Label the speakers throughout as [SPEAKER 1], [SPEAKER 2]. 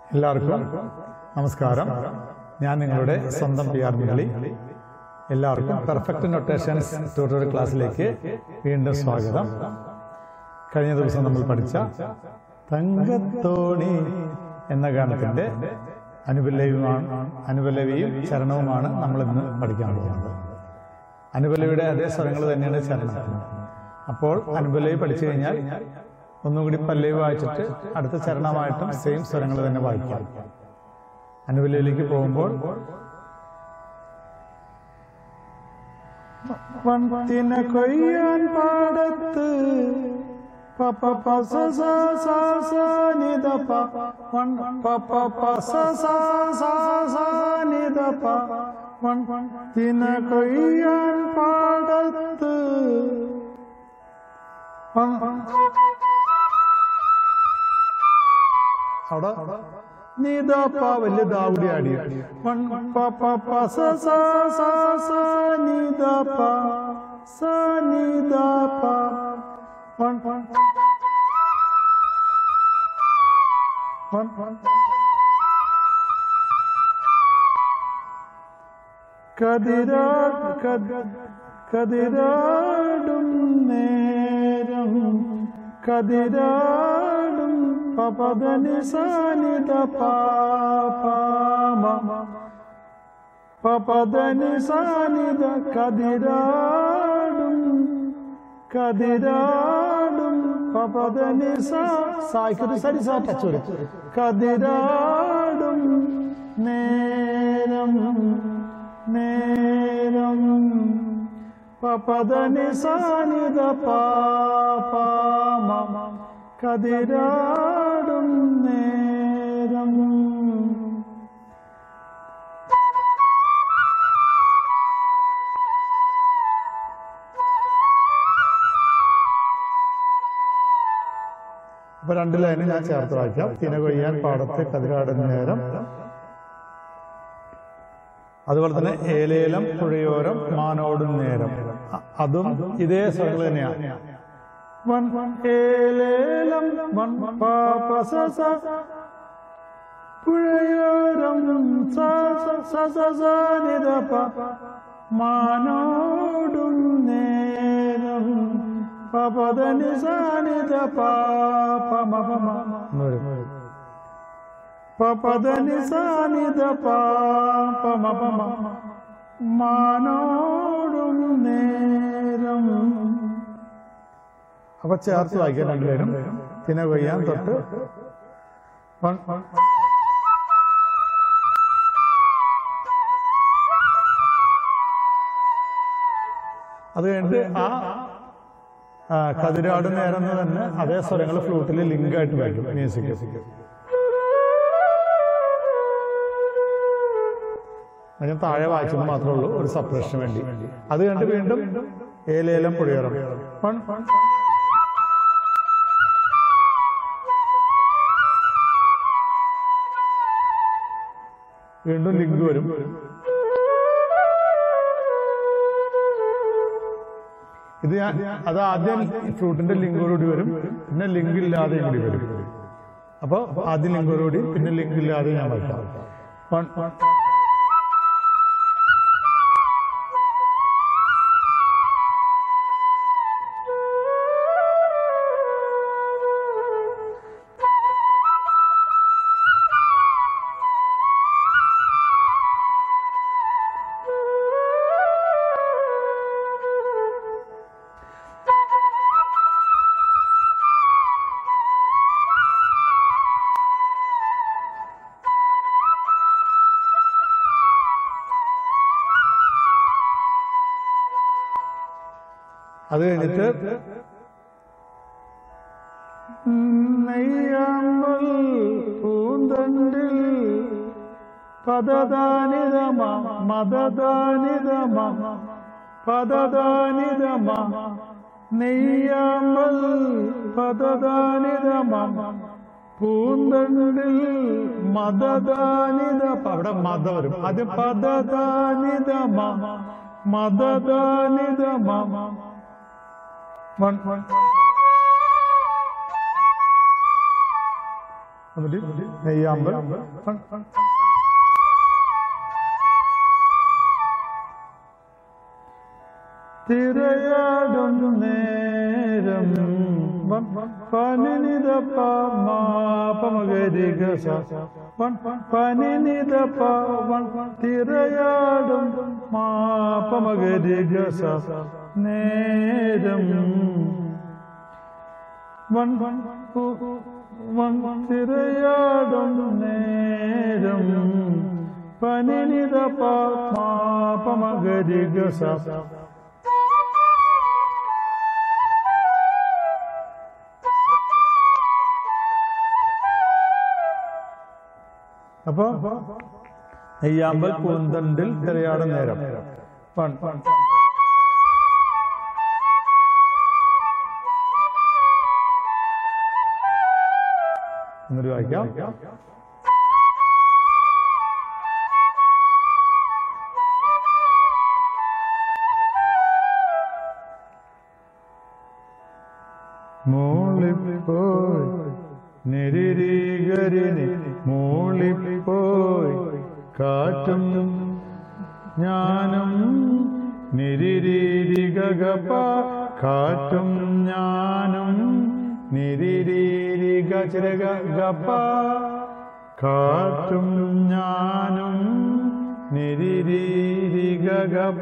[SPEAKER 1] എല്ലാവർക്കും നമസ്കാരം ഞാൻ നിങ്ങളുടെ സ്വന്തം പി ആർ മുരളി എല്ലാവർക്കും പെർഫെക്റ്റ് നൊട്ടേഷൻസ് ട്യൂട്ടോറിയൽ ക്ലാസ്സിലേക്ക് വീണ്ടും സ്വാഗതം കഴിഞ്ഞ ദിവസം നമ്മൾ പഠിച്ച തങ്കത്തോണി എന്ന ഗാനത്തിന്റെ അനുപല്ലവിയുമാണ് അനുപല്ലവിയും ചരണവുമാണ് നമ്മൾ ഇന്ന് പഠിക്കാൻ പോകുന്നത് അനുപല്ലവിയുടെ അതേ സ്വരങ്ങൾ തന്നെയാണ് ചരണത്തിന് അപ്പോൾ അനുപല്ലവി പഠിച്ചു കഴിഞ്ഞാൽ ഒന്നും കൂടി പല്ലവി വായിച്ചിട്ട് അടുത്ത ചരണമായിട്ടും സെയിം സ്വരങ്ങൾ തന്നെ വായിക്കാം അനുപല്ലവിയിലേക്ക് പോകുമ്പോൾ വണ്ടിന കൊയ്യാൻ പാടത്ത് പപ്പ പസ സ സ സ നിദ പ വൺ പപ്പ പസ സ സ സ നിദ പ വണ്ടിന കൊയ്യാൻ പാടത്ത് അവിടെ നീതാപ്പ വലിയ ദാവുടി ആടി വൺ പപ്പ പസ സ സ സ നീതാപ്പ സ നീതാപ്പ വൺ വൺ വൺ വൺ കതിരാ കതിരാടും നേരം കതിരാടും പപദനി സാനിത പാപമ പപദനി സാനിത കതിരാടും കതിരാടും പപദനി സായിക്കൊരു സരി സാ ടച്ച് വരും കതിരാടും നേരം നേരം പപദനി സാനിത പാപമ കതിരാടും നേരം അപ്പൊ രണ്ട് ലൈന് ഞാൻ ചേർത്ത് വായിക്കാം തിന കൊയ്യാൻ പാടത്ത് കതിരാടും നേരം അതുപോലെ തന്നെ ഏലേലം പുഴയോരം മാനോടും നേരം അ- അതും ഇതേ സ്വരങ്ങൾ തന്നെയാണ് വൺ ഏലേലം വൺ പാപ സ സ പുഴയോരം സ സ സ സ സ നിധ പ മാനോടും നേരം പപദനി സാനിധ പാപ മപ മ പപദനി സാനിധ പാപ മപ മ മാനോടും നേരം അപ്പൊ ചേർത്ത് വായിക്കാൻ രണ്ടുപേരും തിന കൊയ്യാൻ തൊട്ട് വൺ- അത് കഴിഞ്ഞിട്ട് ആ ആ, കതിരാട് നേരം എന്ന് തന്നെ അതേ സ്വരങ്ങൾ ഫ്ലൂട്ടിൽ ലിങ്ക് ആയിട്ട് വായിക്കും മ്യൂസിക് ഞാൻ താഴെ വായിച്ചത് മാത്രമേ ഉള്ളൂ ഒരു സപ്പറേഷന് വേണ്ടി അത് കണ്ട് വീണ്ടും ഏലേലം പുഴയറം വൺ വൺ വീണ്ടും ലിങ്ക് വരും ഇത് ഞാൻ അത് ആദ്യം ഫ്രൂട്ടിന്റെ ലിങ്കോടുകൂടി വരും പിന്നെ ലിങ്ക് ഇല്ലാതെ കൂടി വരും അപ്പൊ ആദ്യം ലിങ്കോടുകൂടി പിന്നെ ലിങ്ക് ഇല്ലാതെ ഞാൻ വായിക്കാം വൺ വൺ അത് കഴിഞ്ഞിട്ട് നെയ്യാമ്പൽ പൂന്തണ്ടിൽ പദദാനിതമ മദദാനിതമ പദദാനിതമ നെയ്യാമ്പൽ പദദാനിതമ പൂന്തണ്ടിൽ മദദാനിത അവിടെ മത വരും അത് പദദാനിതമ മദദാനിതമ വൺ വൺ എന്നിട്ട് നെയ്യാമ്പൽ തിരയാടും നേരം പനിനിത പാപമകരിക പനിനിത പാവൺ തിരയാടും മാപമകരിക നേരം വൺ വൺ തിരയാടും നേരം പനിനിത പാപമകരിക അപ്പൊ നെയ്യാമ്പൽ പൂന്തണ്ടിൽ തിരയാടും നേരം വൺ എന്നിട്ട് വായിക്കാം മൂളിപ്പോയി നിരികരിനി മൂളിപ്പോയി കാറ്റും ഞാനും നിരിരീരികപ കാറ്റും ഞാനും നിരിരീരിക ചിരകപ കാറ്റും ഞാനും നിരിരീരികപ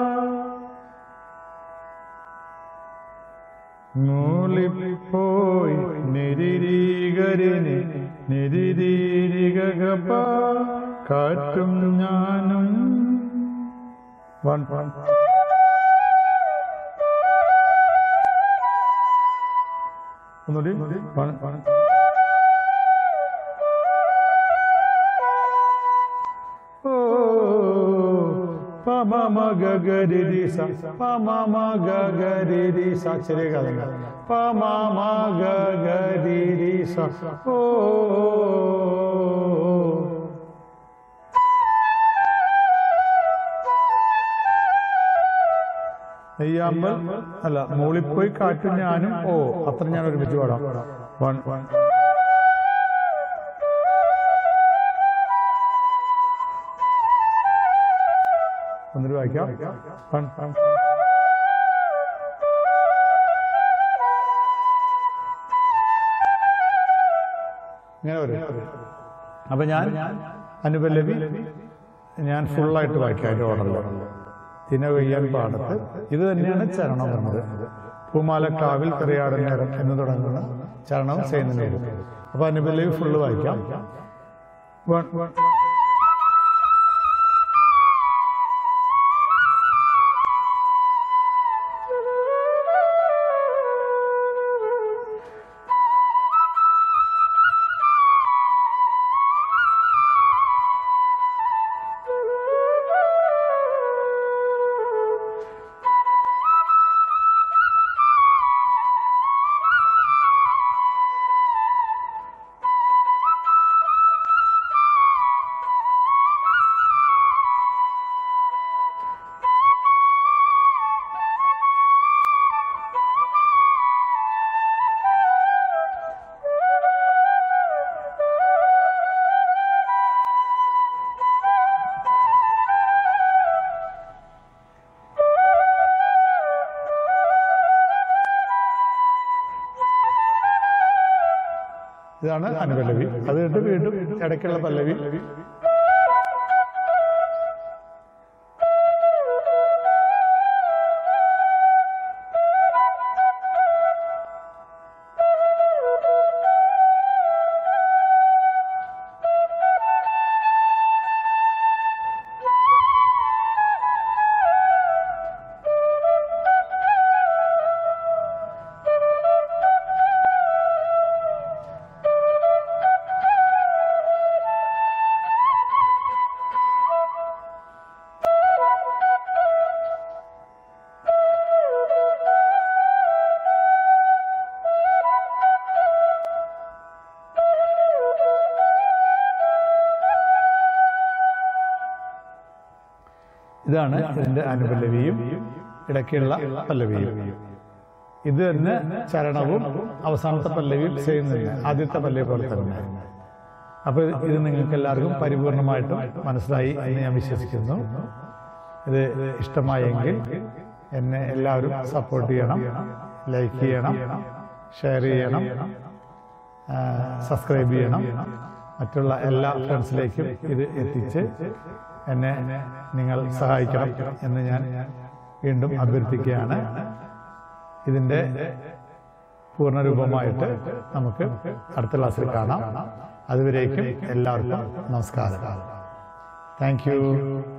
[SPEAKER 1] മൂളിപ്പോയി നിരിരീകരിനി നിരിരീരികപ കാറ്റും ഞാനും വൺ വൺ ഒന്നുകൂടി വൺ വൺ ഓ പമമ ഗഗരിരി സ പമമ ഗഗരിരി സ ചെറിയ കഥ പമമ ഗഗരിരി സ ഓ നെയ്യാമ്പൽ അല്ല മൂളിപ്പോയി കാറ്റും ഞാനും ഓ അത്ര ഞാൻ ഒരുമിച്ച് പാടാം വൺ വൺ എന്നിട്ട് വായിക്കാം വൺ വൺ ഇങ്ങനെ വരും അപ്പൊ ഞാൻ അനുപല്ലവി ഞാൻ ഫുള്ളായിട്ട് വായിക്കാം അതിന്റെ ഓർഡറിൽ തിനവയ്യാൻ പാടത്ത് ഇത് തന്നെയാണ് ചരണം പറഞ്ഞത് പൂമാലക്കാവിൽ കറിയാടൻ നേരം എന്ന് തുടങ്ങുന്ന ചരണം ചെയ്യുന്നതിന് അപ്പൊ അനുപല്ലവി ഫുള്ള് വായിക്കാം വൺ വൺ ഇതാണ് അനുപല്ലവി അത് കഴിഞ്ഞിട്ട് വീണ്ടും ഇടയ്ക്കുള്ള പല്ലവി ഇതാണ് ഇതിന്റെ അനുപല്ലവിയും ഇടയ്ക്കുള്ള പല്ലവിയും ഇത് തന്നെ ചരണവും അവസാനത്തെ പല്ലവിയും ചെയ്യുന്നില്ല ആദ്യത്തെ പല്ലവി പോലെ തന്നെ അപ്പോൾ ഇത് നിങ്ങൾക്ക് എല്ലാവർക്കും പരിപൂർണമായിട്ടും മനസ്സിലായി എന്ന് ഞാൻ വിശ്വസിക്കുന്നു ഇത് ഇഷ്ടമായെങ്കിൽ എന്നെ എല്ലാവരും സപ്പോർട്ട് ചെയ്യണം ലൈക്ക് ചെയ്യണം ഷെയർ ചെയ്യണം സബ്സ്ക്രൈബ് ചെയ്യണം മറ്റുള്ള എല്ലാ ഫ്രണ്ട്സിലേക്കും ഇത് എത്തിച്ച് എന്നെ നിങ്ങൾ സഹായിക്കണം എന്ന് ഞാൻ വീണ്ടും അഭ്യർത്ഥിക്കുകയാണ് ഇതിൻ്റെ പൂർണ്ണരൂപമായിട്ട് നമുക്ക് അടുത്ത ക്ലാസ്സിൽ കാണാം അതുവരേക്കും എല്ലാവർക്കും നമസ്കാരം താങ്ക് യു